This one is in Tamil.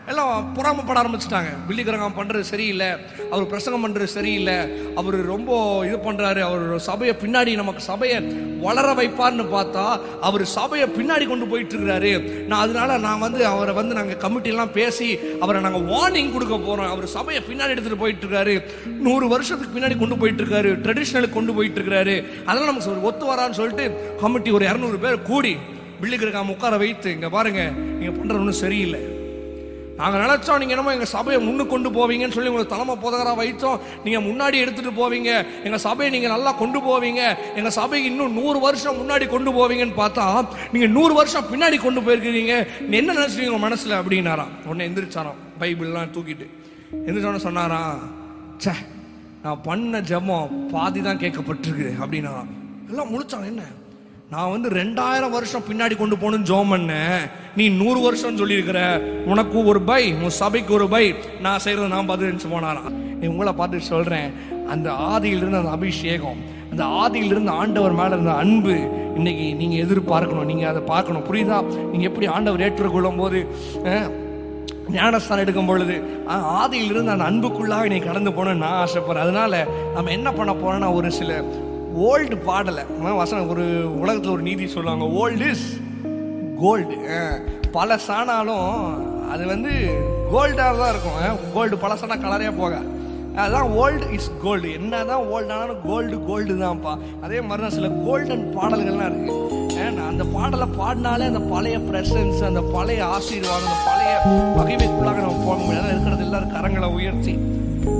எல்லாம் பொறாமப்பட ஆரம்பிச்சிட்டாங்க பில்லி கிரகம் பண்றது சரியில்லை அவர் பிரசங்கம் பண்றது சரியில்லை அவர் ரொம்ப இது பண்றாரு அவர் சபையை பின்னாடி நமக்கு சபையை வளர வைப்பார்னு பார்த்தா அவர் சபையை பின்னாடி கொண்டு போயிட்டு இருக்கிறாரு நான் அதனால நான் வந்து அவரை வந்து நாங்கள் கமிட்டி எல்லாம் பேசி அவரை நாங்கள் வார்னிங் கொடுக்க போறோம் அவர் சபையை பின்னாடி எடுத்துட்டு போயிட்டு இருக்காரு நூறு வருஷத்துக்கு பின்னாடி கொண்டு போயிட்டு இருக்காரு ட்ரெடிஷ்னலுக்கு கொண்டு போயிட்டு இருக்காரு அதெல்லாம் நமக்கு ஒரு ஒத்து வரான்னு சொல்லிட்டு கமிட்டி ஒரு இரநூறு பேர் கூடி பில்லி கிரகம் உட்கார வைத்து இங்க பாருங்க நீங்க பண்றது ஒன்றும் சரியில்லை நாங்கள் நினைச்சோம் நீங்க என்னமோ எங்க சபையை முன்னு கொண்டு போவீங்கன்னு சொல்லி உங்களுக்கு தலைமை போதகரா வைத்தோம் நீங்க முன்னாடி எடுத்துட்டு போவீங்க எங்க சபையை நீங்க நல்லா கொண்டு போவீங்க எங்க சபைக்கு இன்னும் நூறு வருஷம் முன்னாடி கொண்டு போவீங்கன்னு பார்த்தா நீங்க நூறு வருஷம் பின்னாடி கொண்டு போயிருக்கிறீங்க நீ என்ன நினைச்சீங்க உங்க மனசுல அப்படின்னாராம் உடனே எந்திரிச்சாராம் பைபிள்லாம் தூக்கிட்டு எந்திரிச்சோன்னு சொன்னாராம் ச்சே நான் பண்ண ஜெபம் பாதி தான் கேட்கப்பட்டிருக்கு அப்படின்னா எல்லாம் முழிச்சாங்க என்ன நான் வந்து ரெண்டாயிரம் வருஷம் பின்னாடி கொண்டு போகணும்னு ஜோம் பண்ணேன் நீ நூறு வருஷம் சொல்லியிருக்கிற உனக்கு ஒரு பை உன் சபைக்கு ஒரு பை நான் செய்யறது நான் பதிலஞ்சு போனாராம் நீ உங்களை பார்த்து சொல்றேன் அந்த ஆதியிலிருந்து அந்த அபிஷேகம் அந்த ஆதியிலிருந்து ஆண்டவர் மேல இருந்த அன்பு இன்னைக்கு நீங்க எதிர்பார்க்கணும் நீங்க அதை பார்க்கணும் புரியுதா நீங்க எப்படி ஆண்டவர் ஏற்றுக்கொள்ளும் போது அஹ், ஞானஸ்தானம் எடுக்கும் பொழுது ஆ- ஆதியிலிருந்து அந்த அன்புக்குள்ளாக நீ கடந்து போகணும்னு நான் ஆசைப்படுறேன் அதனால நம்ம என்ன பண்ண போறோம்னா ஒரு சில ஓல்டு பாடலை அஹ் வசனம் ஒரு உலகத்தில் ஒரு நீதி சொல்லுவாங்க ஓல்டு இஸ் கோல்டு பல சாணாலும் அது வந்து கோல்டாக தான் இருக்கும் கோல்டு பழசானா கலரே போக அதான் ஓல்டு இஸ் கோல்டு என்னதான் ஓல்டு ஆனாலும் கோல்டு கோல்டு தான்ப்பா அதே மாதிரி தான் சில கோல்டன் பாடல்கள்லாம் இருக்கு அஹ் நான் அந்த பாடலை பாடினாலே அந்த பழைய பிரசன்ஸ் அந்த பழைய ஆசீர்வாதம் அந்த பழைய மகிமைக்குள்ளாக நம்ம போக முடியாது இருக்கிறது எல்லாரும் கரங்களை உயர்த்தி